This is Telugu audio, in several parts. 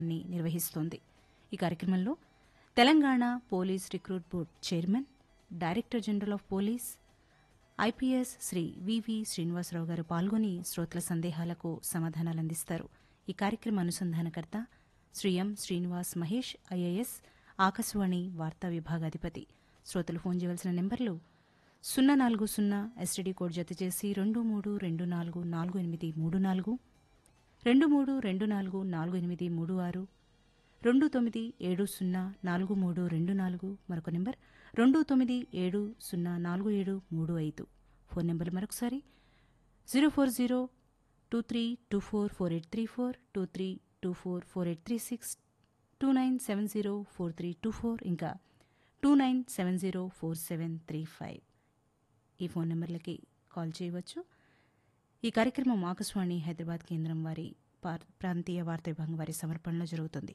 ని నిర్వహిస్తోంది ఈ కార్యక్రమంలో Telangana police recruit board chairman director general of police IPS Shri V V Srinivasarao గారు పాల్గొని శ్రోతల సందేహాలకు సమాధానాలు అందిస్తారు ఈ కార్యక్రమ అనుసంధానకర్త శ్రీ ఎం శ్రీనివాస్ మహేష్ ఐఏఎస్ ఆకాశవాణి వార్తా విభాగాధిపతి శ్రోతలు ఫోన్ చేయవలసిన నెంబర్లు సున్నా నాలుగు సున్నా ఎస్టీడీ కోడ్ జత చేసి రెండు మూడు రెండు నాలుగు నాలుగు ఎనిమిది మూడు నాలుగు రెండు మూడు రెండు నాలుగు నాలుగు ఎనిమిది మూడు ఆరు రెండు తొమ్మిది ఏడు సున్నా నాలుగు మూడు రెండు నాలుగు మరొక నెంబర్ రెండు తొమ్మిది ఏడు సున్నా నాలుగు ఏడు మూడు ఐదు ఫోన్ నెంబర్ మరొకసారి zero four zero two three two four four eight three four two three two four four eight three six two nine seven zero four three two four ఇంకా two nine seven zero four seven three five ఈ ఫోన్ నెంబర్లకి కాల్ చేయవచ్చు ఈ కార్యక్రమం ఆకాశవాణి హైదరాబాద్ కేంద్రం వారి పార్- ప్రాంతీయ వార్తా విభాగం వారి సమర్పణలో జరుగుతుంది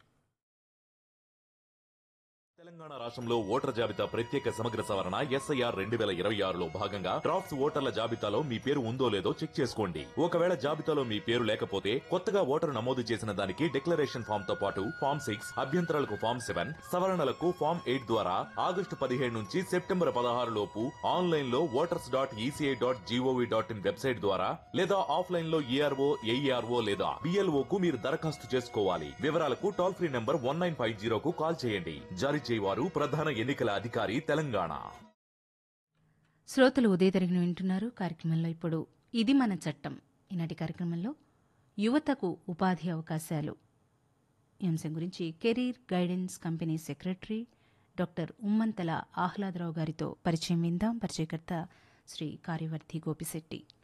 తెలంగాణ రాష్ట్రంలో ఓటర్ జాబితా ప్రత్యేక సమగ్ర సవరణ ఎస్ఐఆర్ రెండు వేల ఇరవై ఆరులో భాగంగా డ్రాఫ్ట్స్ ఓటర్ల జాబితాలో మీ పేరు ఉందో లేదో చెక్ చేసుకోండి ఒకవేళ జాబితాలో మీ పేరు లేకపోతే కొత్తగా ఓటరు నమోదు చేసిన దానికి డిక్లరేషన్ ఫామ్ తో పాటు ఫామ్ సిక్స్ అభ్యంతరాలకు ఫామ్ సెవెన్ సవరణలకు ఫామ్ ఎయిట్ ద్వారా ఆగస్టు పదిహేడు నుంచి సెప్టెంబర్ పదహారు లోపు ఆన్లైన్ లో voters dot ECI dot GOV dot in website ద్వారా లేదా ఆఫ్లైన్ లో ఈఆర్ఓ ఏఈఆర్ఓ లేదా బిఎల్ఓ కు మీరు దరఖాస్తు చేసుకోవాలి వివరాలకు toll free number one nine five జీరోకు కాల్ చేయండి జారీ చేయవారు ప్రధాన ఎన్నికల అధికారి తెలంగాణ శ్రోతలు ఉదయతరిగిన వింటున్నారు కార్యక్రమంలో ఇప్పుడు ఇది మన చట్టం ఈనాటి కార్యక్రమంలో యువతకు ఉపాధి అవకాశాలు ఈ అంశం గురించి career guidance company secretary doctor Ummanthala Ahladarao గారితో పరిచయం విందాం పరిచయకర్త శ్రీ కార్యవర్తి గోపిశెట్టి